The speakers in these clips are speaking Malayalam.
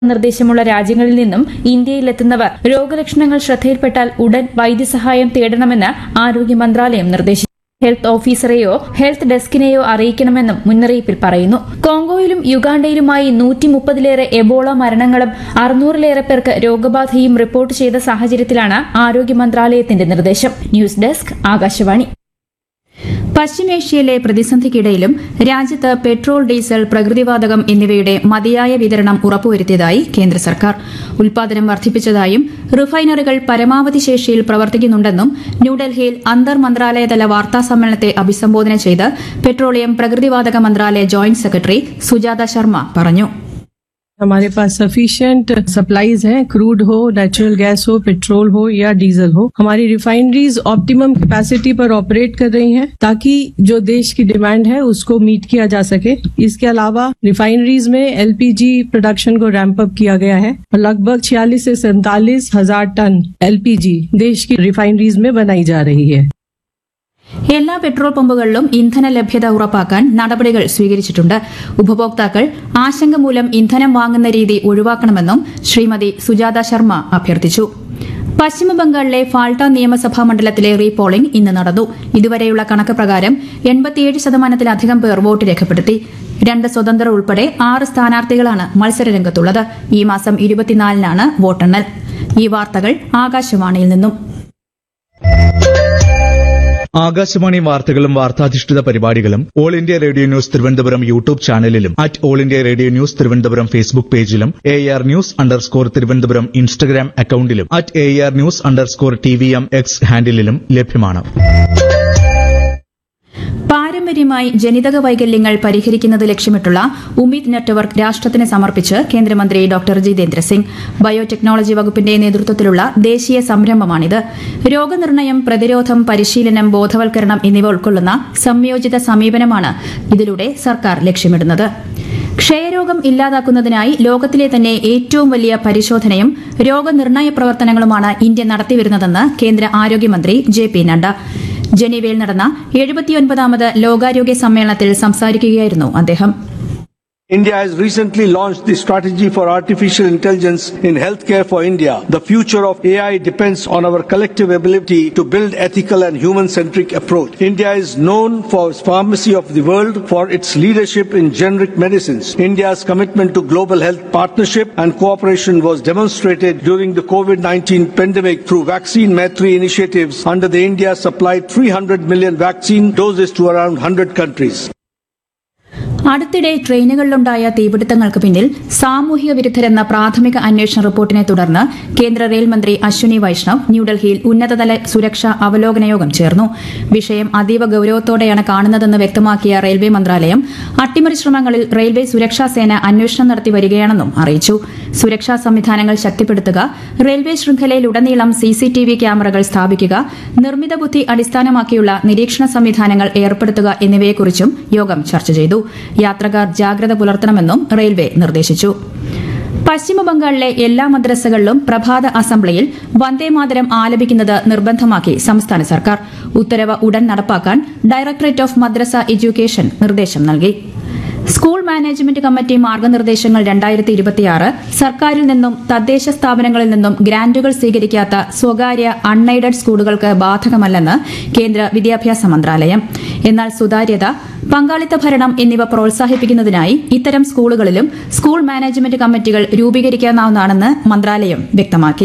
നിർദ്ദേശമുള്ള രാജ്യങ്ങളിൽ നിന്നും ഇന്ത്യയിലെത്തുന്നവർ രോഗലക്ഷണങ്ങൾ ശ്രദ്ധയിൽപ്പെട്ടാൽ ഉടൻ വൈദ്യസഹായം തേടണമെന്ന് ആരോഗ്യ മന്ത്രാലയം നിർദ്ദേശിച്ചു ഹെൽത്ത് ഓഫീസറെയോ ഹെൽത്ത് ഡെസ്കിനെയോ അറിയിക്കണമെന്നും മുന്നറിയിപ്പിൽ പറയുന്നു കോങ്കോയിലും യുഗാണ്ടയിലുമായി നൂറ്റി മുപ്പതിലേറെ എബോള മരണങ്ങളും അറുന്നൂറിലേറെ പേർക്ക് രോഗബാധയും റിപ്പോർട്ട് ചെയ്ത സാഹചര്യത്തിലാണ് ആരോഗ്യ മന്ത്രാലയത്തിന്റെ നിർദ്ദേശം ന്യൂസ് ഡെസ്ക് ആകാശവാണി പശ്ചിമേഷ്യയിലെ പ്രതിസന്ധിക്കിടയിലും രാജ്യത്ത് പെട്രോൾ ഡീസൽ പ്രകൃതിവാതകം എന്നിവയുടെ മതിയായ വിതരണം ഉറപ്പുവരുത്തിയതായി കേന്ദ്ര സർക്കാർ ഉൽപാദനം വർദ്ധിപ്പിച്ചതായും റിഫൈനറികൾ പരമാവധി ശേഷിയിൽ പ്രവർത്തിക്കുന്നുണ്ടെന്നും ന്യൂഡൽഹിയിൽ അന്തർ മന്ത്രാലയതല വാർത്താ സമ്മേളനത്തെ അഭിസംബോധന ചെയ്ത് പെട്രോളിയം പ്രകൃതിവാതക മന്ത്രാലയ ജോയിന്റ് സെക്രട്ടറി സുജാത ശർമ്മ പറഞ്ഞു हमारे पास सफिशिएंट सप्लाईज हैं क्रूड हो नेचुरल गैस हो पेट्रोल हो या डीजल हो हमारी रिफाइनरीज ऑप्टिमम कैपेसिटी पर ऑपरेट कर रही हैं ताकि जो देश की डिमांड है उसको मीट किया जा सके इसके अलावा रिफाइनरीज में एलपीजी प्रोडक्शन को रैंप अप किया गया है और लगभग छियालीस से सैंतालीस हजार टन एलपीजी देश की रिफाइनरीज में बनाई जा रही है എല്ലാ പെട്രോൾ പമ്പുകളിലും ഇന്ധന ലഭ്യത ഉറപ്പാക്കാൻ നടപടികൾ സ്വീകരിച്ചിട്ടുണ്ട് ഉപഭോക്താക്കൾ ആശങ്ക മൂലം ഇന്ധനം വാങ്ങുന്ന രീതി ഒഴിവാക്കണമെന്നും ശ്രീമതി സുജാത ശർമ്മ അഭ്യർത്ഥിച്ചു പശ്ചിമബംഗാളിലെ ഫാൾട്ട നിയമസഭാ മണ്ഡലത്തിലെ റീപോളിംഗ് ഇന്ന് നടന്നു ഇതുവരെയുള്ള കണക്ക് പ്രകാരം എൺപത്തിയേഴ് ശതമാനത്തിലധികം പേർ വോട്ട് രേഖപ്പെടുത്തി രണ്ട് സ്വതന്ത്രർ ഉൾപ്പെടെ ആറ് സ്ഥാനാർത്ഥികളാണ് മത്സരരംഗത്തുള്ളത് ഈ മാസം ഇരുപത്തിനാലിനാണ് വോട്ടെണ്ണൽ ഈ വാർത്തകൾ ആകാശവാണിയിൽ നിന്നും ആകാശവാണി വാർത്തകളും വാർത്താധിഷ്ഠിത പരിപാടികളും all India radio news Thiruvananthapuram YouTube ചാനലിലും at all India radio news Thiruvananthapuram Facebook പേജിലും A R news underscore Thiruvananthapuram Instagram അക്കൌണ്ടിലും at A R news underscore T V M X ഹാൻഡിലും ലഭ്യമാണ് പാരമ്പര്യമായി ജനിതക വൈകല്യങ്ങൾ പരിഹരിക്കുന്നത് ലക്ഷ്യമിട്ടുള്ള ഉമീദ് നെറ്റ്വർക്ക് രാഷ്ട്രത്തിന് സമർപ്പിച്ച് കേന്ദ്രമന്ത്രി ഡോക്ടർ ജിതേന്ദ്ര സിംഗ് ബയോടെക്നോളജി വകുപ്പിന്റെ നേതൃത്വത്തിലുള്ള ദേശീയ സംരംഭമാണിത് രോഗനിർണയം പ്രതിരോധം പരിശീലനം ബോധവൽക്കരണം എന്നിവ ഉൾക്കൊള്ളുന്ന സംയോജിത സമീപനമാണ് ഇതിലൂടെ സർക്കാർ ലക്ഷ്യമിടുന്നത് ക്ഷയരോഗം ഇല്ലാതാക്കുന്നതിനായി ലോകത്തിലെ തന്നെ ഏറ്റവും വലിയ പരിശോധനയും രോഗനിർണയ പ്രവർത്തനങ്ങളുമാണ് ഇന്ത്യ നടത്തിവരുന്നതെന്ന് കേന്ദ്ര ആരോഗ്യമന്ത്രി ജെ പി നഡ്ഡ ജനീവയിൽ നടന്ന എഴുപത്തിയൊൻപതാമത് ലോകാരോഗ്യ സമ്മേളനത്തിൽ സംസാരിക്കുകയായിരുന്നു അദ്ദേഹം India has recently launched the strategy for artificial intelligence in healthcare for India. The future of AI depends on our collective ability to build ethical and human-centric approach. India is known for its pharmacy of the world for its leadership in generic medicines. India's commitment to global health partnership and cooperation was demonstrated during the COVID-19 pandemic through vaccine Maitri initiatives under the India supplied 300 million vaccine doses to around 100 countries. അടുത്തിടെ ട്രെയിനുകളിലുണ്ടായ തീപിടുത്തങ്ങൾക്ക് പിന്നിൽ സാമൂഹിക വിരുദ്ധരെന്ന പ്രാഥമിക അന്വേഷണ റിപ്പോർട്ടിനെ തുടർന്ന് കേന്ദ്ര റെയിൽ മന്ത്രി അശ്വിനി വൈഷ്ണവ് ന്യൂഡൽഹിയിൽ ഉന്നതതല സുരക്ഷാ അവലോകന യോഗം ചേർന്നു വിഷയം അതീവ ഗൌരവത്തോടെയാണ് കാണുന്നതെന്ന് വ്യക്തമാക്കിയ റെയിൽവേ മന്ത്രാലയം അട്ടിമറി ശ്രമങ്ങളിൽ റെയിൽവേ സുരക്ഷാ സേന അന്വേഷണം നടത്തി വരികയാണെന്നും അറിയിച്ചു സുരക്ഷാ സംവിധാനങ്ങൾ ശക്തിപ്പെടുത്തുക റെയിൽവേ ശൃംഖലയിലുടനീളം സിസിടിവി ക്യാമറകൾ സ്ഥാപിക്കുക നിർമ്മിത ബുദ്ധി അടിസ്ഥാനമാക്കിയുള്ള നിരീക്ഷണ സംവിധാനങ്ങൾ ഏർപ്പെടുത്തുക എന്നിവയെക്കുറിച്ചും യോഗം ചർച്ച ചെയ്തു യാത്രക്കാർ ജാഗ്രത പുലർത്തണമെന്നും റെയിൽവേ നിർദ്ദേശിച്ചു പശ്ചിമബംഗാളിലെ എല്ലാ മദ്രസകളിലും പ്രഭാത അസംബ്ലിയിൽ വന്ദേമാതരം ആലപിക്കുന്നത് നിർബന്ധമാക്കി സംസ്ഥാന സർക്കാർ ഉത്തരവ് ഉടൻ നടപ്പാക്കാൻ ഡയറക്ടറേറ്റ് ഓഫ് മദ്രസ എഡ്യൂക്കേഷൻ നിർദ്ദേശം നൽകി സ്കൂൾ മാനേജ്മെന്റ് കമ്മിറ്റി മാർഗനിർദ്ദേശങ്ങൾ രണ്ടായിരത്തി ഇരുപത്തിയാറ് സർക്കാരിൽ നിന്നും തദ്ദേശ സ്ഥാപനങ്ങളിൽ നിന്നും ഗ്രാന്റുകൾ സ്വീകരിക്കാത്ത സ്വകാര്യ അൺഎയ്ഡഡ് സ്കൂളുകൾക്ക് ബാധകമല്ലെന്ന് കേന്ദ്ര വിദ്യാഭ്യാസ മന്ത്രാലയം എന്നാൽ സുതാര്യത പങ്കാളിത്ത ഭരണം എന്നിവ പ്രോത്സാഹിപ്പിക്കുന്നതിനായി ഇത്തരം സ്കൂളുകളിലും സ്കൂൾ മാനേജ്മെന്റ് കമ്മിറ്റികൾ രൂപീകരിക്കാവുന്നതാണെന്ന് മന്ത്രാലയം വ്യക്തമാക്കി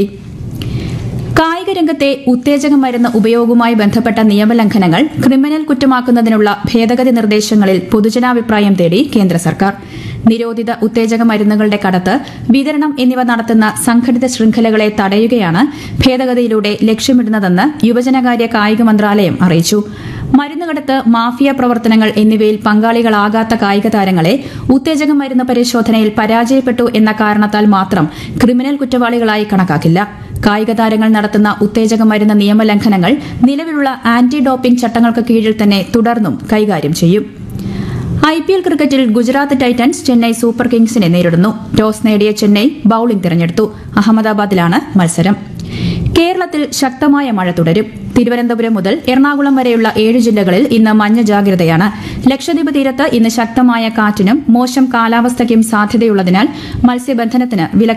കായിക രംഗത്തെ ഉത്തേജക മരുന്ന് ഉപയോഗവുമായി ബന്ധപ്പെട്ട നിയമലംഘനങ്ങൾ ക്രിമിനൽ കുറ്റമാക്കുന്നതിനുള്ള ഭേദഗതി നിർദ്ദേശങ്ങളിൽ പൊതുജനാഭിപ്രായം തേടി കേന്ദ്ര സർക്കാർ നിരോധിത ഉത്തേജക മരുന്നുകളുടെ കടത്ത് വിതരണം എന്നിവ നടത്തുന്ന സംഘടിത ശൃംഖലകളെ തടയുകയാണ് ഭേദഗതിയിലൂടെ ലക്ഷ്യമിടുന്നതെന്ന് യുവജനകാര്യ കായിക മന്ത്രാലയം അറിയിച്ചു മരുന്നുകടത്ത് മാഫിയ പ്രവർത്തനങ്ങൾ എന്നിവയിൽ പങ്കാളികളാകാത്ത കായിക താരങ്ങളെ ഉത്തേജക മരുന്ന് പരിശോധനയിൽ പരാജയപ്പെട്ടു എന്ന കാരണത്താൽ മാത്രം ക്രിമിനൽ കുറ്റവാളികളായി കണക്കാക്കില്ല കായിക താരങ്ങൾ നടത്തുന്ന ഉത്തേജക മരുന്ന് നിയമലംഘനങ്ങൾ നിലവിലുള്ള ആന്റി ഡോപ്പിംഗ് ചട്ടങ്ങൾക്ക് കീഴിൽ തന്നെ തുടർന്നും കൈകാര്യം ചെയ്യും ഐ പി എൽ ക്രിക്കറ്റിൽ ഗുജറാത്ത് ടൈറ്റൻസ് ചെന്നൈ സൂപ്പർ കിങ്സിനെ നേരിടുന്നു ടോസ് നേടിയ ചെന്നൈ ബൌളിംഗ് തിരഞ്ഞെടുത്തു അഹമ്മദാബാദിലാണ് മത്സരം കേരളത്തിൽ ശക്തമായ മഴ തുടരും തിരുവനന്തപുരം മുതൽ എറണാകുളം വരെയുള്ള ഏഴ് ജില്ലകളിൽ ഇന്ന് മഞ്ഞ ജാഗ്രതയാണ് ലക്ഷദ്വീപ് തീരത്ത് ഇന്ന് ശക്തമായ കാറ്റിനും മോശം കാലാവസ്ഥയ്ക്കും സാധ്യതയുള്ളതിനാൽ മത്സ്യബന്ധനത്തിന് വിലക്ക്